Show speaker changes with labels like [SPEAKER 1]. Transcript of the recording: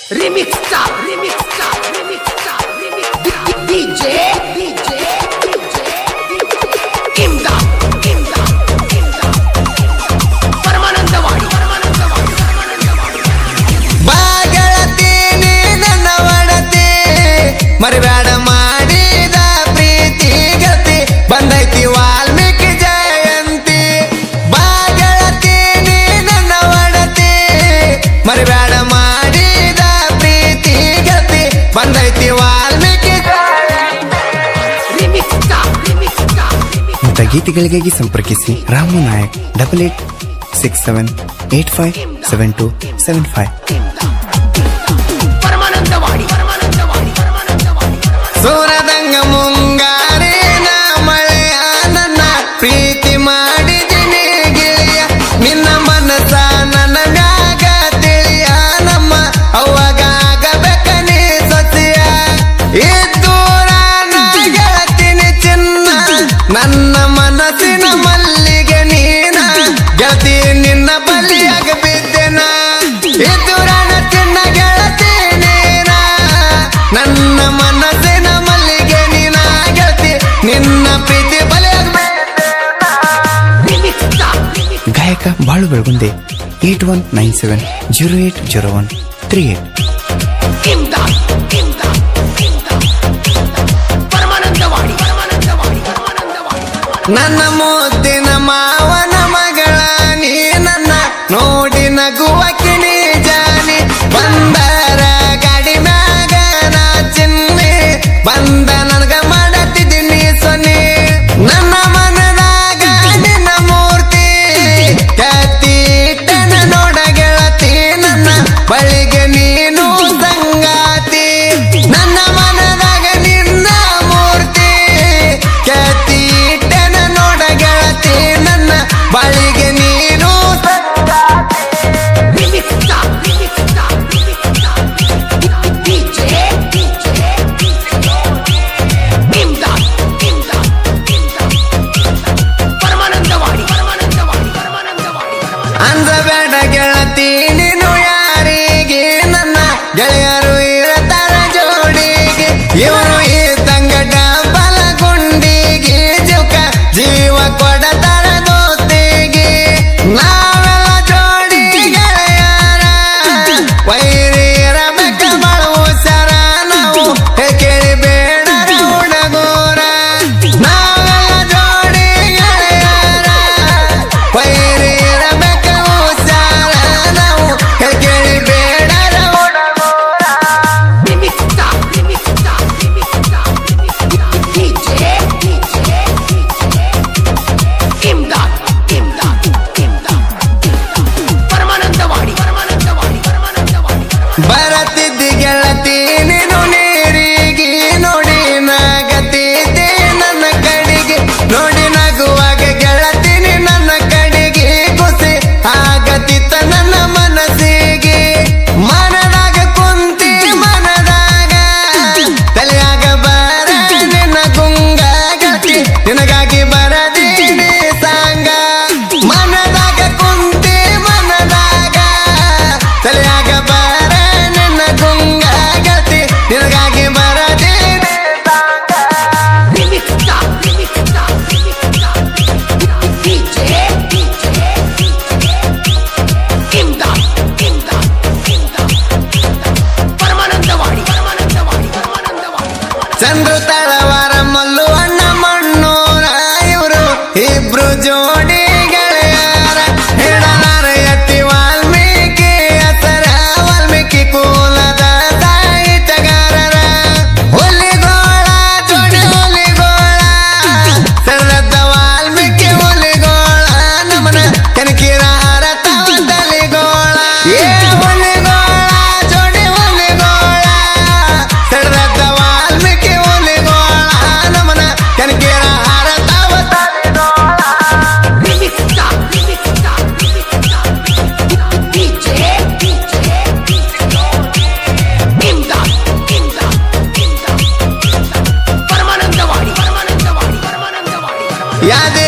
[SPEAKER 1] Remix Star, Remix Star, Remix Star, Remix Star. DJ, DJ, DJ, Imdad, Imdad, Imdad. Paramanandawadi Paramanandawadi Paramanandawadi
[SPEAKER 2] ಬಾಗಳತಿ ನೀ ನನ್ನ ಒಡತಿ ಮರಿಬೇಡ ಮಾಡಿದ ಪ್ರೀತಿ ಗತಿ ಬಂದೈತಿ ವಾಲ್ಮೀಕಿ ಜಯಂತಿ ಬಾಗಳತಿ ನೀ ನನ್ನ ಒಡತಿ ಮರಿಬೇಡ ಮಾಡಿದ ಪ್ರೀತಿ ಗತಿ ಬಂದೈತಿ Valmiki
[SPEAKER 1] Remix Star, Remix Star, Remix
[SPEAKER 3] ಇಂಥ ಗೀತೆಗಳಿಗಾಗಿ ಸಂಪರ್ಕಿಸಿ Ramu Nayak double eight six seven eight five seven two seven five
[SPEAKER 1] Paramanandawadi Paramanandawadi Paramanandawadi
[SPEAKER 2] ಸೂರದಂಗ ಮುಂಗಾರಿನ ಮಳೆಯ ನನ್ನ ಪ್ರೀತಿ ಮಾಡಿದಿನಿ ಗಿಳಿಯ ನಿನ್ನ ಮನಸ ನನಗಾಗ ತಿಳಿಯ ನಮ್ಮ ಅವಾಗಬೇಕ ನೀ ಸತಿಯ ಇದ್ದೂರ ಗೆಳತಿನಿ ಚಿನ್ನ ನನ್ನ ಮನಸ್ಸಿನ ಮಲ್ಲಿಗೆ ನೀನ ಗೆಳತಿ ನಿನ್ನ ಬಲಿಯಾಗ ಬಿದ್ದೆನ ಇದ್ದೂರನ ಚಿನ್ನ ಗೆಳತಿ ನೀನ ನನ್ನ ಮನಸ್ಸಿನ ಮಲ್ಲಿಗೆ ನೀನ ಗೆಳತಿ ನಿನ್ನ ಪ್ರೀತಿ ಬಲಿಯಾಗ
[SPEAKER 1] Remix Star, Remix
[SPEAKER 3] ಗಾಯಕ Balu Belagunde eight one nine seven zero eight zero one three eight
[SPEAKER 1] Imdad, Imdad, Imdad. Paramanandawadi Paramanandawadi Paramanandawadi
[SPEAKER 2] ನನ್ನ ಮುದ್ದಿನ ಮಾವನ ಮಗಳ ನೀ ನನ್ನ ನೋಡಿ ನಗುವ ಕಿಣಿ ಜಾನಿ ಬಂದರ ಗಾಡಿ ಮ್ಯಾಗ ನಾ ಚಿನ್ನಿ ಬಂದ ನನಗ ಮಾಡತಿದ್ದೀನಿ ಸೊನ್ನಿ ನನ್ನ ಮನದಾಗ ನಿನ್ನ ಮೂರ್ತಿ ಕತ್ತೀಟನ ನೋಡ ಗೆಳತಿ ನನ್ನ ಬಳಿಗೆ ನೀನು ಸಂಗಾತಿ ನನ್ನ ಮನದಾಗ ನಿನ್ನ ಮೂರ್ತಿ ಕತ್ತೀಟನ ನೋಡ ಗೆಳತಿ ನನ್ನ ಬಳಿಗೆ ನೀನು
[SPEAKER 1] Remix Star, Remix Star, Remix Star. DJ, DJ, Imdad, Imdad, Imdad. Paramanandawadi Paramanandawadi Paramanandawadi ಪರಮಾನಂದ
[SPEAKER 2] ಅಂದಬೇಡ ಗೆಳತಿ ನೀನು ಯಾರಿಗೆ ನನ್ನ ಗೆಳೆಯರು ಇರತಾರ ಜೋಡಿಗೆ ಇವರು ಈ ತಂಗಡ ಬಲಗುಂಡಿಗೆ ಜುಕ ಜೀವ ಕೊಡತಾರ ದೋಸ್ತಿಗೆ ನಾವೆಲ್ಲ ಜೋಡಿ ಗೆಳೆಯರ ವೈರಿ ಇರಬೇಕ ಮಾಡುವ ಸರ ನಾವು ಕೇಳಿ ಬೇಡ ಹುಡುಗೂರ ನಾವೆಲ್ಲ ಜೋಡಿ ಗೆಳೆಯರ ವೈರಿ ಇರಬೇಕ ಹುಷಾರ ನಾವು ಕೇಳಿ ಬೇಡ ಹುಡುಗೂರ
[SPEAKER 1] Remix Star, Remix Star, Remix Star, Remix Star. DJ, DJ, Imdad, Imdad, Imdad. Paramanandawadi Paramanandawadi Paramanandawadi
[SPEAKER 2] ಬರತಿದ್ದಿ ಗೆಳತಿ ನೀನು ನೀರಿಗೆ ನೋಡಿ ನಗತಿದ್ದೆ ನನ್ನ ಕಡೆಗೆ ನೋಡಿ ನಗುವಾಗ ಗೆಳತೀನಿ ನನ್ನ ಕಡೆಗೆ ಖುಷಿ ಆಗತಿತ್ತ ನನ್ನ ಮನಸ್ಸಿಗೆ ಮನದಾಗ ಕುಂತಿ ಮನದಾಗ ತಲೆಯಾಗ ಬರ ನಿನ್ನ ಗುಂಗ ಗೆಳತಿ ನಿನಗಾಗಿ ಬರದೀನಿ ಸಾಂಗ ಮನದಾಗ ಕುಂತಿ ಮನದಾಗ ತಲೆಯಾಗ ಬರ ನಿನ್ನ ಗುಂಗ ಗೆಳತಿ ನಿನಗಾಗಿ ಬರದೀನಿ ಸಾಂಗ
[SPEAKER 1] Remix Star, Remix Star, Remix Star. DJ, DJ, Imdad, Imdad, Imdad. Paramanandawadi Paramanandawadi Paramanandawadi
[SPEAKER 2] ಚಂದ್ರ ತಳವಾರ ಮಲ್ಲು ಅಣ್ಣ ಮಣ್ಣೂರ ಇವರು ಇಬ್ರು ಜೋಡಿ ಗೆಳೆಯರ ಹಿಡಲಾರ ಎತ್ತಿ ವಾಲ್ಮೀಕಿ ಹೆಸರ ವಾಲ್ಮೀಕಿ ಕುಲದ ಸಾಹಿತ್ಯಗಾರರ ಹುಲಿಗೋಳ ಜೋಡಿ ಹುಲಿಗೋಳ ಸರಳದ ವಾಲ್ಮೀಕಿ ಹುಲಿಗೋಳ ನಮನ ಕನಕಿರಾರ ತವ ತಲಿಗೋಳ ಏ ಹುಲಿಗೋಳ ಜೋಡಿ ಹುಲಿಗೋಳ ಸರಳದ ವಾಲ್ಮೀಕಿ ಹುಲಿಗೋಳ ನಮನ ಕನಕಿರಾರ ತವ ತಲಿಗೋಳ
[SPEAKER 1] Remix Star, Remix Star, Remix Star. DJ, DJ, Imdad, Imdad, Imdad. Paramanandawadi Paramanandawadi Paramanandawadi ಪರಮಾನಂದ
[SPEAKER 2] ಯಾದ